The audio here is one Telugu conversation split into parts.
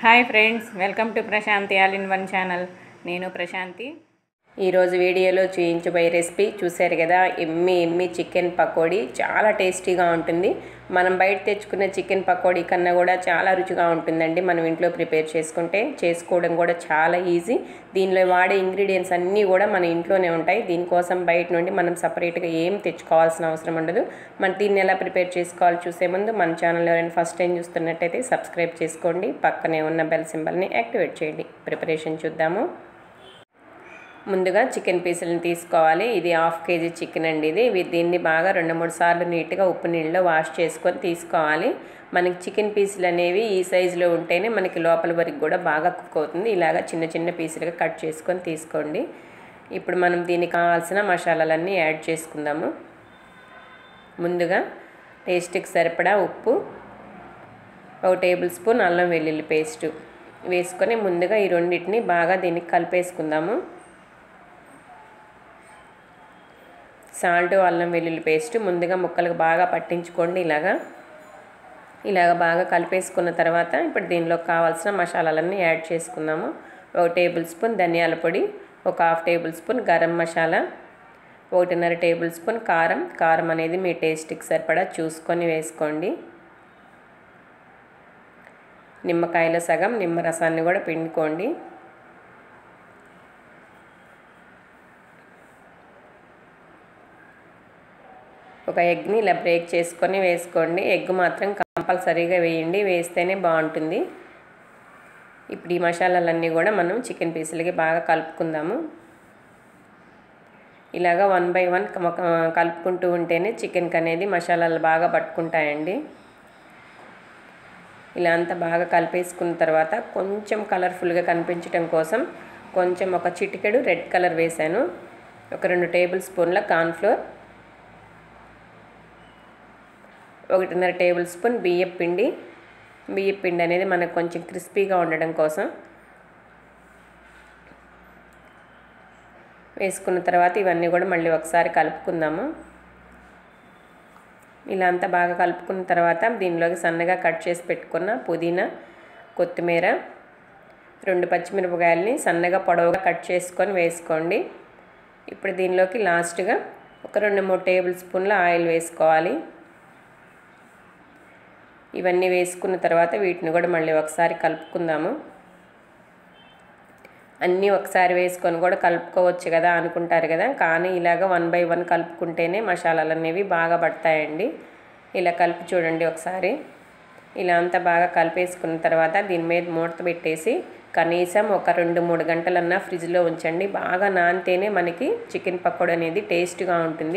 hi friends welcome to Prashanthi all in one channel నేను ప్రశాంతి ఈరోజు వీడియోలో చూయించబోయే రెసిపీ చూశారు కదా ఎమ్మి ఎమ్మి చికెన్ పకోడీ చాలా టేస్టీగా ఉంటుంది మనం బయట తెచ్చుకునే చికెన్ పకోడీ కన్నా కూడా చాలా రుచిగా ఉంటుందండి మనం ఇంట్లో ప్రిపేర్ చేసుకుంటే చేసుకోవడం కూడా చాలా ఈజీ దీనిలో వాడే ఇంగ్రీడియంట్స్ అన్నీ కూడా మన ఇంట్లోనే ఉంటాయి దీనికోసం బయట నుండి మనం సపరేట్గా ఏం తెచ్చుకోవాల్సిన అవసరం ఉండదు మన దీన్ని ఎలా ప్రిపేర్ చేసుకోవాలి చూసే ముందు మన ఛానల్ ఎవరైనా ఫస్ట్ టైం చూస్తున్నట్టయితే సబ్స్క్రైబ్ చేసుకోండి పక్కనే ఉన్న బెల్ సింబల్ని యాక్టివేట్ చేయండి ప్రిపరేషన్ చూద్దాము ముందుగా చికెన్ పీసులను తీసుకోవాలి ఇది హాఫ్ కేజీ చికెన్ అండి ఇది ఇవి దీన్ని బాగా రెండు మూడు సార్లు నీట్గా ఉప్పు నీళ్ళలో వాష్ చేసుకొని తీసుకోవాలి మనకి చికెన్ పీసులు అనేవి ఈ సైజులో ఉంటేనే మనకి లోపల వరకు కూడా బాగా కుక్ అవుతుంది ఇలాగా చిన్న చిన్న పీసులుగా కట్ చేసుకొని తీసుకోండి ఇప్పుడు మనం దీనికి కావాల్సిన మసాలాలన్నీ యాడ్ చేసుకుందాము ముందుగా టేస్ట్కి సరిపడా ఉప్పు ఒక టేబుల్ స్పూన్ అల్లం వెల్లుల్లి పేస్టు వేసుకొని ముందుగా ఈ రెండింటిని బాగా దీనికి కలిపేసుకుందాము సాల్ట్ అల్లం వెల్లుల్లి పేస్ట్ ముందుగా ముక్కలకు బాగా పట్టించుకోండి ఇలాగా ఇలాగ బాగా కలిపేసుకున్న తర్వాత ఇప్పుడు దీనిలో కావాల్సిన మసాలాలన్నీ యాడ్ చేసుకుందాము ఒక టేబుల్ స్పూన్ ధనియాల పొడి ఒక half table spoon garam masala ఒకటిన్నర టేబుల్ స్పూన్ కారం కారం అనేది మీ టేస్ట్కి సరిపడా చూసుకొని వేసుకోండి నిమ్మకాయల సగం నిమ్మరసాన్ని కూడా పిండుకోండి ఒక ఎగ్ని ఇలా బ్రేక్ చేసుకొని వేసుకోండి ఎగ్ మాత్రం కంపల్సరీగా వేయండి వేస్తేనే బాగుంటుంది ఇప్పుడు ఈ మసాలాలన్నీ కూడా మనం చికెన్ పీసులకి బాగా కలుపుకుందాము ఇలాగ వన్ బై వన్ కలుపుకుంటూ ఉంటేనే చికెన్కి అనేది మసాలాలు బాగా పట్టుకుంటాయండి ఇలా అంతా బాగా కలిపేసుకున్న తర్వాత కొంచెం కలర్ఫుల్గా కనిపించడం కోసం కొంచెం ఒక చిటికెడు రెడ్ కలర్ వేశాను ఒక రెండు టేబుల్ స్పూన్ల కార్న్ఫ్లోర్ ఒకటిన్నర టేబుల్ స్పూన్ బియ్యం పిండి బియ్యం పిండి అనేది మనకు కొంచెం క్రిస్పీగా ఉండడం కోసం వేసుకున్న తర్వాత ఇవన్నీ కూడా మళ్ళీ ఒకసారి కలుపుకుందాము ఇలా అంతా బాగా కలుపుకున్న తర్వాత దీనిలోకి సన్నగా కట్ చేసి పెట్టుకున్న పుదీనా కొత్తిమీర రెండు పచ్చిమిరపకాయలని సన్నగా పొడవుగా కట్ చేసుకొని వేసుకోండి ఇప్పుడు దీనిలోకి లాస్ట్గా ఒక రెండు మూడు టేబుల్ స్పూన్ల ఆయిల్ వేసుకోవాలి ఇవన్నీ వేసుకున్న తర్వాత వీటిని కూడా మళ్ళీ ఒకసారి కలుపుకుందాము అన్నీ ఒకసారి వేసుకొని కూడా కలుపుకోవచ్చు కదా అనుకుంటారు కదా కానీ ఇలాగ వన్ బై వన్ కలుపుకుంటేనే మసాలాలు అనేవి బాగా పడతాయండి ఇలా కలిపి చూడండి ఒకసారి ఇలా అంతా బాగా కలిపేసుకున్న తర్వాత దీని మీద మూత పెట్టేసి కనీసం ఒక రెండు మూడు గంటలన్నా ఫ్రిడ్జ్లో ఉంచండి బాగా నానితేనే మనకి చికెన్ పకోడీ అనేది టేస్ట్గా ఉంటుంది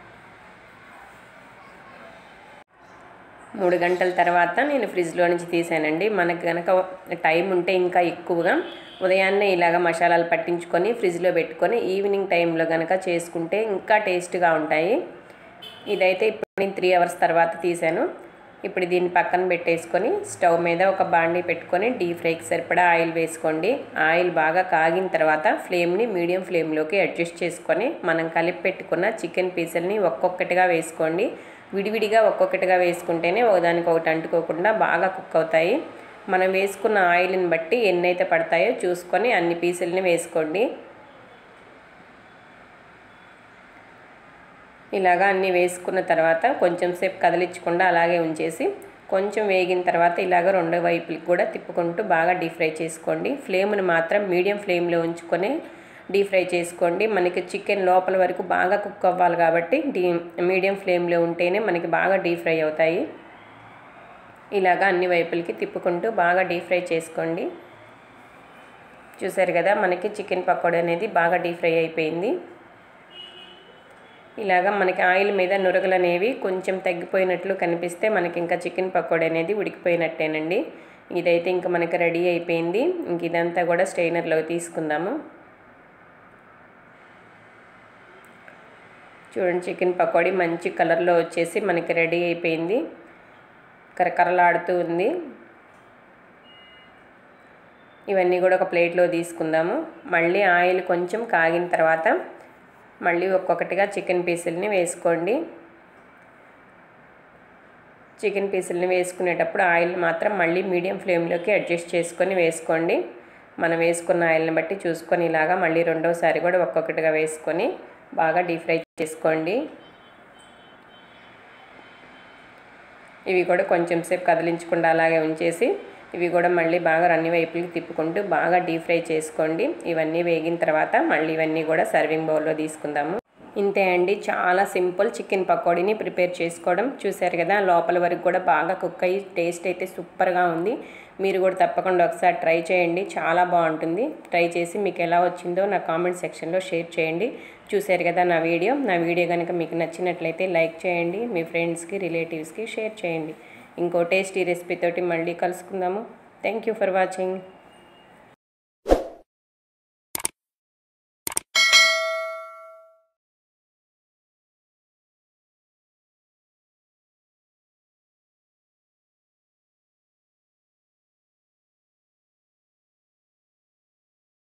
మూడు గంటల తర్వాత నేను ఫ్రిడ్జ్లో నుంచి తీసానండి మనకు కనుక టైం ఉంటే ఇంకా ఎక్కువగా ఉదయాన్నే ఇలాగ మసాలాలు పట్టించుకొని ఫ్రిడ్జ్లో పెట్టుకొని ఈవినింగ్ టైంలో కనుక చేసుకుంటే ఇంకా టేస్ట్గా ఉంటాయి ఇదైతే ఇప్పుడు నేను త్రీ అవర్స్ తర్వాత తీసాను ఇప్పుడు దీన్ని పక్కన పెట్టేసుకొని స్టవ్ మీద ఒక బాండీ పెట్టుకొని డీప్ ఫ్రైకి సరిపడా ఆయిల్ వేసుకోండి ఆయిల్ బాగా కాగిన తర్వాత ఫ్లేమ్ని మీడియం ఫ్లేమ్లోకి అడ్జస్ట్ చేసుకొని మనం కలిపి పెట్టుకున్న చికెన్ పీసుల్ని ఒక్కొక్కటిగా వేసుకోండి విడివిడిగా ఒక్కొక్కటిగా వేసుకుంటేనే ఒకదానికి ఒకటి అంటుకోకుండా బాగా కుక్ అవుతాయి మనం వేసుకున్న ఆయిల్ని బట్టి ఎన్నైతే పడతాయో చూసుకొని అన్ని పీసుల్ని వేసుకోండి ఇలాగా అన్నీ వేసుకున్న తర్వాత కొంచెం సేపు కదిలించకుండా అలాగే ఉంచేసి కొంచెం వేగిన తర్వాత ఇలాగ రెండో వైపులకి కూడా తిప్పుకుంటూ బాగా డీప్ ఫ్రై చేసుకోండి ఫ్లేమ్ని మాత్రం మీడియం ఫ్లేమ్లో ఉంచుకొని డీప్ ఫ్రై చేసుకోండి మనకి చికెన్ లోపల వరకు బాగా కుక్ అవ్వాలి కాబట్టి డీ మీడియం ఫ్లేమ్లో ఉంటేనే మనకి బాగా డీప్ ఫ్రై అవుతాయి ఇలాగా అన్ని వైపులకి తిప్పుకుంటూ బాగా డీప్ ఫ్రై చేసుకోండి చూసారు కదా మనకి చికెన్ పకోడీ అనేది బాగా డీప్ ఫ్రై అయిపోయింది ఇలాగా మనకి ఆయిల్ మీద నురగలు అనేవి కొంచెం తగ్గిపోయినట్లు కనిపిస్తే మనకి ఇంకా చికెన్ పకోడీ అనేది ఉడికిపోయినట్టేనండి ఇదైతే ఇంకా మనకి రెడీ అయిపోయింది ఇంక ఇదంతా కూడా స్టెయినర్లో తీసుకుందాము చూడండి చికెన్ పకోడీ మంచి కలర్లో వచ్చేసి మనకి రెడీ అయిపోయింది కరకరలాడుతూ ఉంది ఇవన్నీ కూడా ఒక ప్లేట్లో తీసుకుందాము మళ్ళీ ఆయిల్ కొంచెం కాగిన తర్వాత మళ్ళీ ఒక్కొక్కటిగా చికెన్ పీసుల్ని వేసుకోండి చికెన్ పీసులని వేసుకునేటప్పుడు ఆయిల్ మాత్రం మళ్ళీ మీడియం ఫ్లేమ్లోకి అడ్జస్ట్ చేసుకొని వేసుకోండి మనం వేసుకున్న ఆయిల్ని బట్టి చూసుకొని ఇలాగా మళ్ళీ రెండోసారి కూడా ఒక్కొక్కటిగా వేసుకొని బాగా డీప్ ఫ్రై చేసుకోండి ఇవి కూడా కొంచెం సేపు కదిలించకుండా అలాగే ఉంచేసి ఇవి కూడా మళ్ళీ బాగా అన్ని వైపులకి తిప్పుకుంటూ బాగా డీప్ ఫ్రై చేసుకోండి ఇవన్నీ వేగిన తర్వాత మళ్ళీ ఇవన్నీ కూడా సర్వింగ్ బౌల్లో తీసుకుందాము ఇంతే అండి చాలా సింపుల్ చికెన్ పకోడీని ప్రిపేర్ చేసుకోవడం చూశారు కదా లోపల వరకు కూడా బాగా కుక్ అయ్యి టేస్ట్ అయితే సూపర్గా ఉంది మీరు కూడా తప్పకుండా ఒకసారి ట్రై చేయండి చాలా బాగుంటుంది ట్రై చేసి మీకు ఎలా వచ్చిందో నా కామెంట్ సెక్షన్లో షేర్ చేయండి చూశారు కదా నా వీడియో నా వీడియో కనుక మీకు నచ్చినట్లయితే లైక్ చేయండి మీ ఫ్రెండ్స్కి రిలేటివ్స్కి షేర్ చేయండి ఇంకో టేస్టీ రెసిపీ తోటి మళ్ళీ కలుసుకుందాము థ్యాంక్ యూ ఫర్ వాచింగ్